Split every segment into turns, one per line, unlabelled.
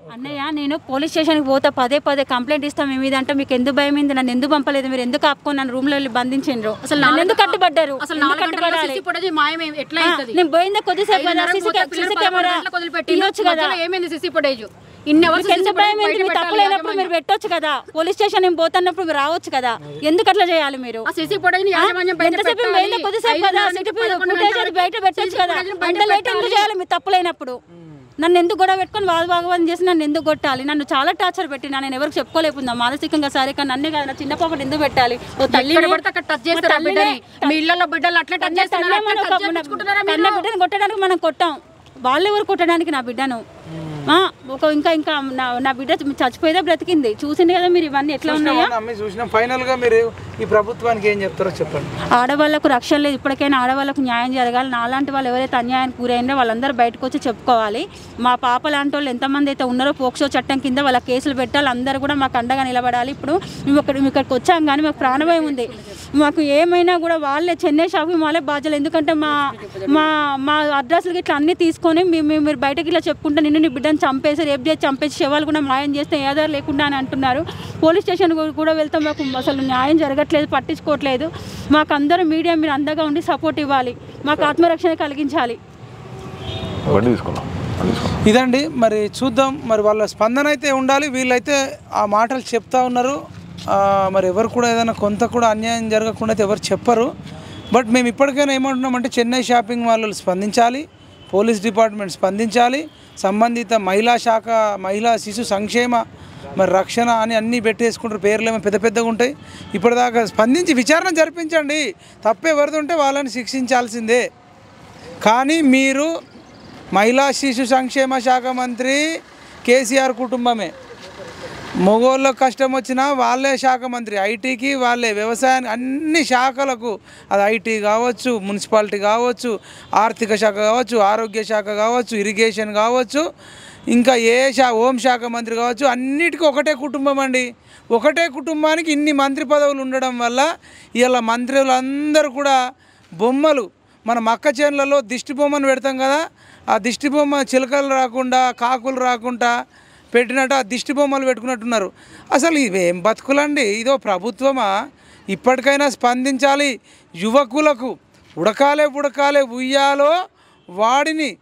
అన్నయ్య నేను పోలీస్ స్టేషన్కి పోతా పదే పదే కంప్లైంట్ ఇస్తాం మీ మీద అంటే మీకు ఎందుకు భయం ఏంది నన్ను ఎందుకు పంపలేదు మీరు ఎందుకు ఆపుకొని నన్ను రూమ్లో వెళ్ళి బంధించిండ్రు అసలు నన్ను ఎందుకు కట్టుబడ్డారు
అసలు
ఎందుకు
నాలుగు గంటల
కట్టుబడాలి
సీసీ ఫుటేజ్ మాయం ఏం- ఎట్లా
ఆ,
అవుతుంది
నేను పోయిందా కొద్దిసేపు కదా
ఐదున్నరకు
సీసీ
పోతే
సీసీ
పిల్లలు
కెమెరా
పదకొండు గంటలకు వదిలిపెట్టి
తీయొచ్చు కదా
మధ్యలో ఏమైంది సీసీ ఫుటేజ్ ఇన్ని అవర్స్
మీకు ఎంత భయం ఏంటి మీ తప్పు లేనప్పుడు మీరు పెట్టొచ్చు కదా పోలీస్ స్టేషన్ నేను పోతున్నప్పుడు మీరు రావచ్చు కదా ఎందుకు అట్లా చేయాలి మీరు
ఆ సీసీ ఫుటేజ్ యాజమాన్యం బయట
ఎంతసేపు
పెట్టాలి.
పోయిందా కొద్దిసేపు కదా
ఐదున్నర నుంచి పదకొండు
ఫుటేజ్
గంటలకు
బయట పెట్టొచ్చు
CC
కదా
footage బయట
అంత లేట్ ఎందుకు
పెట్టాలి.
చేయాలి మీ తప్పు లేనప్పుడు నన్ను ఎందుకు గొడవ పెట్టుకొని వాదు భాగవతం చేసి నన్ను ఎందుకు కొట్టాలి నన్ను చాలా టార్చర్ పెట్టినా నేను ఎవరికి చెప్పుకోలేకుండా మానసికంగా సరే కానీ నన్నే కదా నా చిన్న పాపని ఎందుకు పెట్టాలి ఓ తల్లి
ఎక్కడ పడితే అక్కడ టచ్ చేస్తారా బిడ్డని మీ ఇళ్ళలో బిడ్డలు అట్లా టచ్ చేస్తున్నారా అట్లా touch చేయించుకుంటున్నారా మీరు?
కన్న బిడ్డను కొట్టడానికి మనం కొట్టాం వాళ్ళు ఎవరు కొట్టడానికి నా బిడ్డను ఆ, ఒక ఇంకా ఇంకా నా నా బిడ్డ చచ్చిపోయేదే బ్రతికింది చూసింది కదా మీరు ఇవన్నీ ఎట్లా ఉన్నాయా
అమ్మ చూసినాం ఫైనల్ గా మీరు ఈ ప్రభుత్వానికి ఏం చెప్తారో చెప్పండి
ఆడవాళ్ళకు రక్షణ లేదు ఇప్పటికైనా ఆడవాళ్ళకు న్యాయం జరగాలి నాలాంటి వాళ్ళు ఎవరైతే అన్యాయానికి గురైందో వాళ్ళందరూ బయటకు వచ్చి చెప్పుకోవాలి మా పాప లాంటి వాళ్ళు ఎంతమంది అయితే ఉన్నారో పోక్సో చట్టం కింద వాళ్ళ కేసులు పెట్టాలి అందరూ కూడా మాకు అండగా నిలబడాలి ఇప్పుడు మేము ఇక్కడ మేము ఇక్కడికి వచ్చాం కానీ మాకు ప్రాణభయం ఉంది మాకు ఏమైనా కూడా వాళ్ళే చెన్నై షాపింగ్ మాలే బాధ్యులు ఎందుకంటే మా మా మా అడ్రస్లకి ఇట్లా అన్నీ తీసుకొని మేము మేము- మీరు బయటకి ఇట్లా చెప్పుకుంటే నిన్ను నీ బిడ్డను చంపేసి రేపు చేసి చంపేసి శవాలు కూడా మాయం చేస్తే ఏ ఆధారం లేకుండా అని అంటున్నారు పోలీస్ స్టేషన్ కూడా వెళ్తాం మాకు అసలు న్యాయం జరగట్లేదు పట్టించుకోవట్లేదు మాకు అందరూ మీడియా మీరు అండగా ఉండి సపోర్ట్ ఇవ్వాలి మాకు ఆత్మరక్షణ కలిగించాలి
బండి తీసుకున్నాం బండి తీసుకున్నాం
ఇదండి మరి చూద్దాం మరి వాళ్ళ స్పందన అయితే ఉండాలి వీళ్ళైతే ఆ మాటలు చెప్తా ఉన్నారు ఆ, మరి ఎవరు కూడా ఏదైనా కొంత కూడా అన్యాయం జరగకుండా అయితే ఎవరు చెప్పరు బట్ మేము ఇప్పటికైనా ఏమంటున్నామంటే చెన్నై షాపింగ్ మాల్ స్పందించాలి పోలీస్ డిపార్ట్మెంట్ స్పందించాలి సంబంధిత మహిళా శాఖ మహిళా శిశు సంక్షేమ మరి రక్షణ అని అన్నీ పెట్టేసుకుంటారు పేర్లు ఏమో పెద్ద పెద్దగా ఉంటాయి ఇప్పటిదాకా స్పందించి విచారణ జరిపించండి తప్పు ఎవరిది ఉంటే వాళ్ళని శిక్షించాల్సిందే కానీ మీరు మహిళా శిశు సంక్షేమ శాఖ మంత్రి కేసీఆర్ కుటుంబమే మగోళ్ళకు కష్టం వచ్చినా వాళ్ళే శాఖ మంత్రి ఐటీకి వాళ్ళే వ్యవసాయానికి అన్ని శాఖలకు అది ఐటీ కావచ్చు మున్సిపాలిటీ కావచ్చు ఆర్థిక శాఖ కావచ్చు ఆరోగ్య శాఖ కావచ్చు ఇరిగేషన్ కావచ్చు ఇంకా ఏ శా హోం శాఖ మంత్రి కావచ్చు అన్నిటికీ ఒకటే కుటుంబం అండి ఒకటే కుటుంబానికి ఇన్ని మంత్రి పదవులు ఉండడం వల్ల ఇలా మంత్రులందరూ కూడా బొమ్మలు మన మక్క చేనులలో దిష్టి బొమ్మను పెడతాం కదా ఆ దిష్టి బొమ్మ చిలకలు రాకుండా కాకులు రాకుండా పెట్టినట్టు ఆ దిష్టి బొమ్మలు పెట్టుకున్నట్టున్నారు అసలు ఇవేం బతుకులండి ఇదో ప్రభుత్వమా ఇప్పటికైనా స్పందించాలి యువకులకు ఉడకాలే ఉడకాలే ఉయ్యాలో వాడిని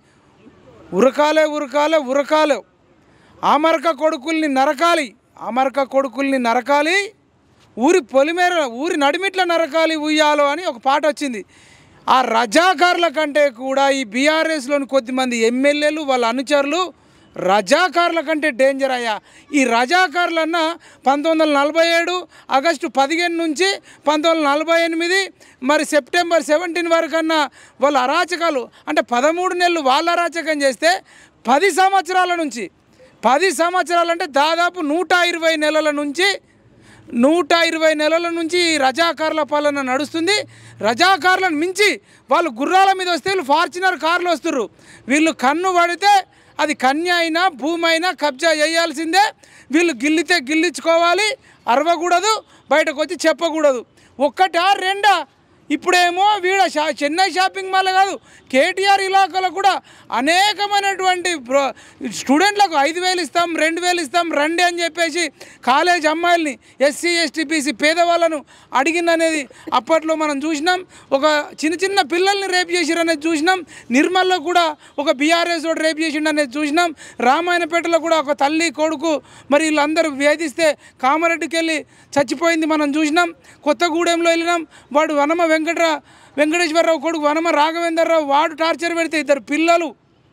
ఉరకాలే ఉరకాలే ఉరకాలే అమరక కొడుకుల్ని నరకాలి అమరక కొడుకుల్ని నరకాలి ఊరి పొలిమేర ఊరి నడిమిట్ల నరకాలి ఉయ్యాలో అని ఒక పాట వచ్చింది ఆ రజాకారుల కంటే కూడా ఈ బీఆర్ఎస్లోని కొద్దిమంది ఎమ్మెల్యేలు వాళ్ళ అనుచరులు రజాకారుల కంటే డేంజర్ అయ్యా ఈ రజాకారులన్న పంతొమ్మిది వందల నలభై ఏడు ఆగస్టు పదిహేను నుంచి పంతొమ్మిది వందల నలభై ఎనిమిది మరి సెప్టెంబర్ సెవెంటీన్ వరకన్నా వాళ్ళ అరాచకాలు అంటే పదమూడు నెలలు వాళ్ళ అరాచకం చేస్తే పది సంవత్సరాల నుంచి పది సంవత్సరాలు అంటే దాదాపు నూట ఇరవై నెలల నుంచి నూట ఇరవై నెలల నుంచి ఈ రజాకారుల పాలన నడుస్తుంది రజాకారులను మించి వాళ్ళు గుర్రాల మీద వస్తే వీళ్ళు ఫార్చునర్ కార్లు వస్తుర్రు వీళ్ళు కన్ను పడితే అది కన్య అయినా భూమి అయినా కబ్జా చేయాల్సిందే వీళ్ళు గిల్లితే గిల్లించుకోవాలి అరవకూడదు బయటకు వచ్చి చెప్పకూడదు ఒక్కటా రెండా ఇప్పుడేమో వీడ షా చెన్నై షాపింగ్ మాల్ కాదు కేటీఆర్ ఇలాకాలో కూడా అనేకమైనటువంటి ప్రో స్టూడెంట్లకు ఐదు వేలు ఇస్తాం రెండు వేలు ఇస్తాం రండి అని చెప్పేసి కాలేజ్ అమ్మాయిల్ని ఎస్సీ ఎస్టీ బీసీ పేదవాళ్ళను అడిగిందనేది అప్పట్లో మనం చూసినాం ఒక చిన్న చిన్న పిల్లల్ని రేప్ చేసిరు అనేది చూసినాం నిర్మల్లో కూడా ఒక బీఆర్ఎస్ తోటి రేప్ చేసిండు అనేది చూసినాం రామాయణపేటలో కూడా ఒక తల్లి కొడుకు మరి వీళ్ళందరూ వేధిస్తే కామారెడ్డికి వెళ్ళి చచ్చిపోయింది మనం చూసినాం కొత్తగూడెంలో వెళ్ళినాం వాడు వనమ వెంకటరా వెంకటేశ్వరరావు కొడుకు వనమ రాఘవేంద్రరావు వాడు టార్చర్ పెడితే ఇద్దరు పిల్లలు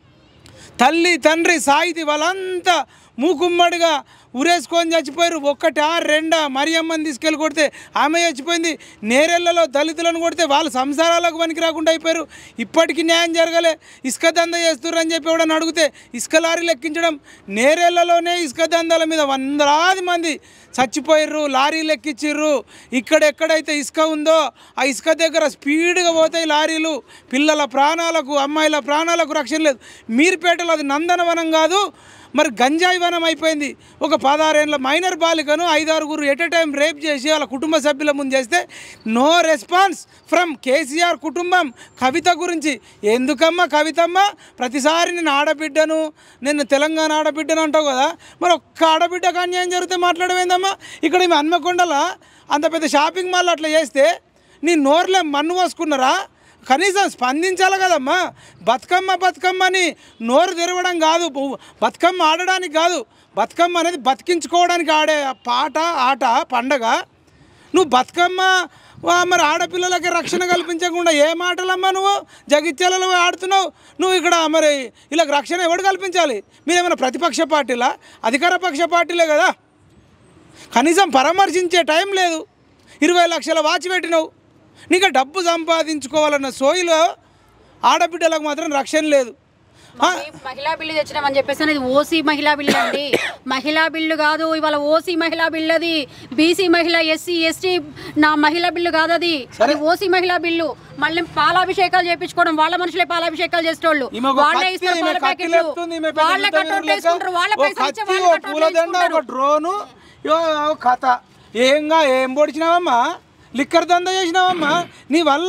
తల్లి తండ్రి సాయిది వాళ్ళంతా మూకుమ్మడిగా ఉరేసుకొని చచ్చిపోయారు ఒక్కటా రెండా మరియమ్మని తీసుకెళ్ళి కొడితే ఆమె చచ్చిపోయింది నేరెళ్లలో దళితులను కొడితే వాళ్ళ సంసారాలకు పనికి రాకుండా అయిపోయారు ఇప్పటికీ న్యాయం జరగలే ఇసుక దంద చేస్తుర్రు అని చెప్పి ఎవడని అడిగితే ఇసుక లారీలు ఎక్కించడం నేరెళ్లలోనే ఇసుక దందాల మీద వందలాది మంది చచ్చిపోయారు లారీలు ఎక్కించిర్రు ఇక్కడ ఎక్కడైతే ఇసుక ఉందో ఆ ఇసుక దగ్గర స్పీడ్గా పోతాయి లారీలు పిల్లల ప్రాణాలకు అమ్మాయిల ప్రాణాలకు రక్షణ లేదు మీరుపేటలో అది నందనవనం కాదు మరి గంజాయి వనం అయిపోయింది ఒక పదహారేళ్ళ మైనర్ బాలికను ఐదారుగురు ఎట్ ఎ టైం రేప్ చేసి వాళ్ళ కుటుంబ సభ్యుల ముందు చేస్తే నో రెస్పాన్స్ ఫ్రమ్ కేసీఆర్ కుటుంబం కవిత గురించి ఎందుకమ్మా కవితమ్మ ప్రతిసారి నేను ఆడబిడ్డను నేను తెలంగాణ ఆడబిడ్డను అంటావు కదా మరి ఒక్క ఆడబిడ్డకు అన్యాయం జరిగితే మాట్లాడమేందమ్మా ఇక్కడ ఈ హన్మకొండలో అంత పెద్ద షాపింగ్ మాల్ అట్లా చేస్తే నీ నోర్లే మన్ను పోసుకున్నారా కనీసం స్పందించాలి కదమ్మా బతుకమ్మ బతుకమ్మ అని నోరు తెరవడం కాదు బు- బతుకమ్మ ఆడడానికి కాదు బతుకమ్మ అనేది బతికించుకోవడానికి ఆడే ఆ పాట ఆట పండగ నువ్వు బతుకమ్మ వా, మరి ఆడపిల్లలకి రక్షణ కల్పించకుండా ఏ మాటలమ్మా నువ్వు జగిత్యాలలో ఆడుతున్నావు నువ్వు ఇక్కడ మరి ఇలా రక్షణ ఎవడు కల్పించాలి మీరేమైనా ప్రతిపక్ష పార్టీలా అధికార పక్ష పార్టీలే కదా కనీసం పరామర్శించే టైం లేదు ఇరవై లక్షల వాచ్ పెట్టినావు నీకు డబ్బు సంపాదించుకోవాలన్న సోయిలో ఆడబిడ్డలకు మాత్రం రక్షణ లేదు ఆ,
మహిళా బిల్లు తెచ్చినామని చెప్పేసి అనేది ఓసీ మహిళా బిల్లు అండి మహిళా బిల్లు కాదు ఇవాళ ఓసీ మహిళా బిల్లు అది బీసీ మహిళ ఎస్సీ ఎస్టీ నా మహిళా బిల్లు కాదు అది అది ఓసీ మహిళా బిల్లు మళ్ళీ పాలాభిషేకాలు చేపించుకోవడం వాళ్ళ మనుషులే పాలాభిషేకాలు చేసేటోళ్ళు
ఈమె ఒక
వాళ్ళే
కత్తి,
ఇస్తారు
ఈమె
పాల
కత్తి
ప్యాకెట్లు
లేపుతుంది, ఈమె పెద్ద
వాళ్ళే
యుద్ధ
కట్టౌట్లు
వీరులు లెక్క.
వేసుకుంటారు వాళ్ళే
ఓ
పైసలు ఇచ్చే
కత్తి,
వాళ్ళే
ఓ
కట్టౌట్లు
పూలదండ ఒక
వేసుకుంటారు
డ్రోను యో, ఓ కథ ఏంగా ఏం పొడిచినావమ్మా లిక్కర్ దంద చేసినావమ్మా నీ వల్ల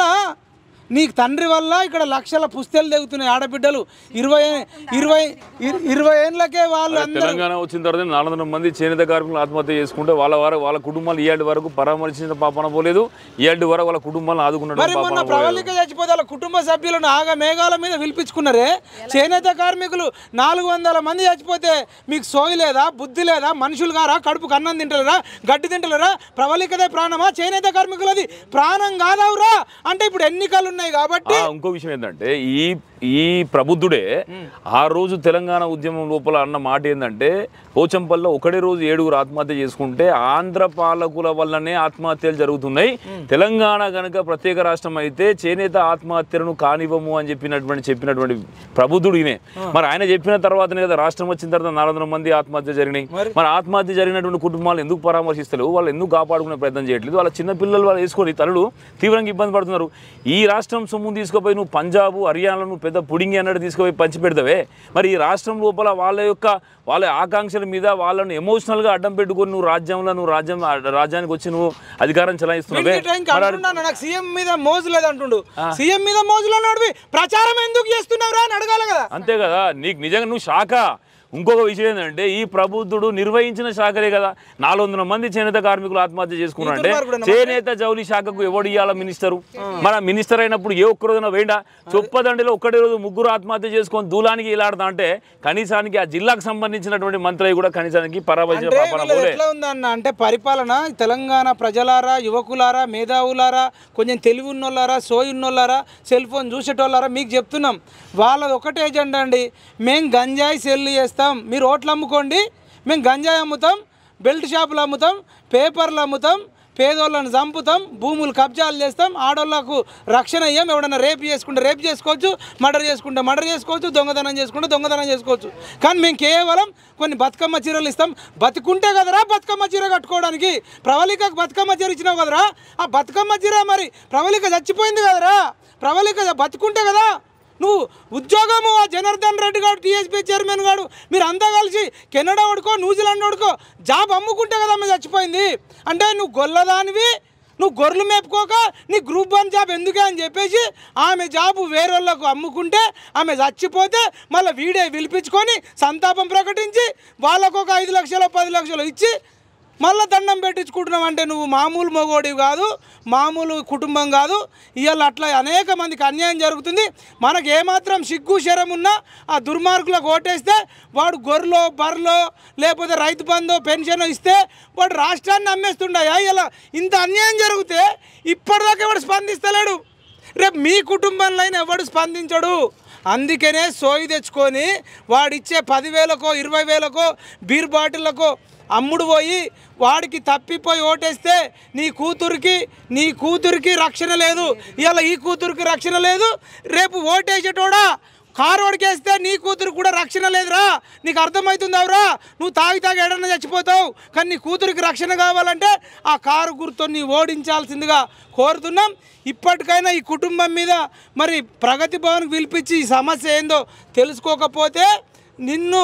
నీ తండ్రి వల్ల ఇక్కడ లక్షల పుస్తలు తెగుతున్నాయి ఆడబిడ్డలు ఇరవై ఇరవై ఇర- ఇరవై ఏళ్ళకే వాళ్ళు అందరూ
తెలంగాణ వచ్చిన తర్వాత నాలుగు వందల మంది చేనేత కార్మికులు ఆత్మహత్య చేసుకుంటే వాళ్ళ వారు వాళ్ళ కుటుంబాలు ఈ ఏడు వరకు పరామర్శించిన పాపన పోలేదు ఈ ఏడు వరకు వాళ్ళ కుటుంబాలను ఆదుకున్న
మరి మొన్న
పాపన పోలేదు
ప్రవళిక చచ్చిపోతే వాళ్ళ కుటుంబ సభ్యులను ఆగ మేఘాల మీద పిలిపించుకున్నారే చేనేత కార్మికులు నాలుగు వందల మంది చచ్చిపోతే మీకు సోయి లేదా బుద్ధి లేదా మనుషులు గారా కడుపుకు అన్నం తింటలేరా గడ్డి తింటలేరా ప్రవళికదే ప్రాణమా చేనేత కార్మికులది ప్రాణం కాదవురా అంటే ఇప్పుడు ఎన్నికలు ఉన్నాయి కాబట్టి
ఆ, ఇంకో విషయం ఏంటంటే ఈ ఈ ప్రబుద్ధుడే ఆ రోజు తెలంగాణ ఉద్యమం లోపల అన్న మాట ఏంటంటే పోచంపల్లిలో ఒకటే రోజు ఏడుగురు ఆత్మహత్య చేసుకుంటే ఆంధ్ర పాలకుల వల్లనే ఆత్మహత్యలు జరుగుతున్నాయి తెలంగాణ కనుక ప్రత్యేక రాష్ట్రం అయితే చేనేత ఆత్మహత్యలను కానివ్వము అని చెప్పినటువంటి చెప్పినటువంటి ప్రబుద్ధుడు ఈయనే మరి ఆయన చెప్పిన తర్వాతనే కదా రాష్ట్రం వచ్చిన తర్వాత నాలుగు వందల మంది ఆత్మహత్య జరిగినాయి మరి ఆత్మహత్య జరిగినటువంటి కుటుంబాలు ఎందుకు పరామర్శిస్తలేవు వాళ్ళు ఎందుకు కాపాడుకునే ప్రయత్నం చేయట్లేదు వాళ్ళ చిన్న పిల్లలు వాళ్ళు వేసుకొని తల్లులు తీవ్రంగా ఇబ్బంది పడుతున్నారు ఈ రాష్ట్రం సొమ్ము తీసుకుపోయి నువ్వు పంజాబ్ హర్యానా నువ్వు పెద్ద పుడింగి అన్నట్టు తీసుకుపోయి పంచి పెడతావే మరి ఈ రాష్ట్రం లోపల వాళ్ళ యొక్క వాళ్ళ ఆకాంక్షల మీద వాళ్ళను ఎమోషనల్గా అడ్డం పెట్టుకొని నువ్వు రాజ్యంలో నువ్వు రాజ్యం రాజ్యానికి వచ్చి నువ్వు అధికారం చలాయిస్తున్నావే
వీడికి టైంకి అంటున్నాను నాకు సీఎం మీద మోజు లేదు అంటుండు సీఎం మీద మోజులో నడివి ప్రచారం ఎందుకు చేస్తున్నావురా అని అడగాలి కదా
అంతే కదా నీకు నిజంగా నువ్వు శాఖ ఇంకొక విషయం ఏంటంటే ఈ ప్రబుద్ధుడు నిర్వహించిన శాఖలే కదా నాలుగు వందల మంది చేనేత కార్మికులు ఆత్మహత్య చేసుకున్నారంటే
ఈ దుర్మార్గుడు
చేనేత జౌలి శాఖకు ఎవడు ఇవ్వాల మినిస్టరు మన మినిస్టర్ అయినప్పుడు ఏ ఒక్క రోజున వేయండా చొప్పదండిలో ఒక్కటే రోజు ముగ్గురు ఆత్మహత్య చేసుకొని దూలానికి ఇలాడతా అంటే కనీసానికి ఆ జిల్లాకు సంబంధించినటువంటి మంత్రి కూడా కనీసానికి పరామర్శించిన
అంటే
పాపన
వీళ్ళది
పోలే
ఎట్లా ఉందన్న అంటే పరిపాలన తెలంగాణ ప్రజలారా యువకులారా మేధావులారా కొంచెం తెలివి ఉన్నోళ్ళారా సోయి ఉన్నోళ్ళారా సెల్ ఫోన్ చూసేటోళ్ళారా మీకు చెప్తున్నాం వాళ్ళది ఒకటే ఎజెండా అండి మేము గంజాయి సెల్ చేస్తాం మీరు ఓట్లు అమ్ముకోండి మేము గంజాయి అమ్ముతాం బెల్ట్ షాపులు అమ్ముతాం పేపర్లు అమ్ముతాం పేదోళ్ళని చంపుతాం భూములు కబ్జాలు చేస్తాం ఆడోళ్ళకు రక్షణ ఇయ్యం ఎవడన్నా రేపు చేసుకుంటే రేపు చేసుకోవచ్చు మర్డర్ చేసుకుంటే మర్డర్ చేసుకోవచ్చు దొంగతనం చేసుకుంటే దొంగతనం చేసుకోవచ్చు కానీ మేము కేవలం కొన్ని బతుకమ్మ చీరలు ఇస్తాం బతుకుంటే కదరా బతుకమ్మ చీర కట్టుకోవడానికి ప్రవళికకు బతుకమ్మ చీర ఇచ్చినావు కదరా ఆ బతుకమ్మ చీర మరి ప్రవళిక చచ్చిపోయింది కదరా ప్రవళిక బతుకుంటే కదా నువ్వు ఉద్యోగము ఆ జనార్దన్ రెడ్డి గారు టీఎస్పీ చైర్మన్ గారు మీరు అంతా కలిసి కెనడా వాడుకో న్యూజిలాండ్ వాడుకో జాబ్ అమ్ముకుంటే కదా ఆమె చచ్చిపోయింది అంటే నువ్వు గొల్లదానివి నువ్వు గొర్రెలు మేపుకోక నీ గ్రూప్ వన్ జాబ్ ఎందుకే అని చెప్పేసి ఆమె జాబు వేరేళ్ళకు అమ్ముకుంటే ఆమె చచ్చిపోతే మళ్ళీ వీడే పిలిపించుకొని సంతాపం ప్రకటించి వాళ్ళకు ఒక ఐదు లక్షలు పది లక్షలు ఇచ్చి మళ్ళీ దండం పెట్టించుకుంటున్నావు అంటే నువ్వు మామూలు మగోడివి కాదు మామూలు కుటుంబం కాదు ఇవాళ అట్లా అనేక మందికి అన్యాయం జరుగుతుంది మనకు ఏమాత్రం సిగ్గు శరం ఉన్నా ఆ దుర్మార్గులకు ఓటేస్తే వాడు గొర్రెలో బర్రెలో లేకపోతే రైతు బంధు పెన్షన్ ఇస్తే వాడు రాష్ట్రాన్ని అమ్మేస్తుండయా ఇలా ఇంత అన్యాయం జరిగితే ఇప్పటిదాకా ఎవడు స్పందిస్తలేడు రేపు మీ కుటుంబంలో అయినా ఎవడు స్పందించడు అందుకనే సోయి తెచ్చుకొని వాడిచ్చే పదివేలకో ఇరవై వేలకో బీర్ బాటిళ్ళకో అమ్ముడు పోయి వాడికి తప్పిపోయి ఓటేస్తే నీ కూతురికి నీ కూతురికి రక్షణ లేదు ఇవాళ ఈ కూతురికి రక్షణ లేదు రేపు ఓటేసేటోడా కారు ఓడికేస్తే నీ కూతురు కూడా రక్షణ లేదురా నీకు అర్థమవుతుంది అవరా నువ్వు తాగి తాగి ఎడన్నా చచ్చిపోతావు కానీ నీ కూతురికి రక్షణ కావాలంటే ఆ కారు గుర్తు నీ ఓడించాల్సిందిగా కోరుతున్నాం ఇప్పటికైనా ఈ కుటుంబం మీద మరి ప్రగతి భవన్కి పిలిపించి ఈ సమస్య ఏందో తెలుసుకోకపోతే నిన్ను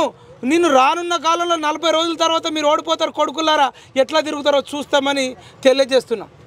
నేను రానున్న కాలంలో నలభై రోజుల తర్వాత మీరు ఓడిపోతారు కొడుకులారా ఎట్లా తిరుగుతారో చూస్తామని తెలియజేస్తున్నాం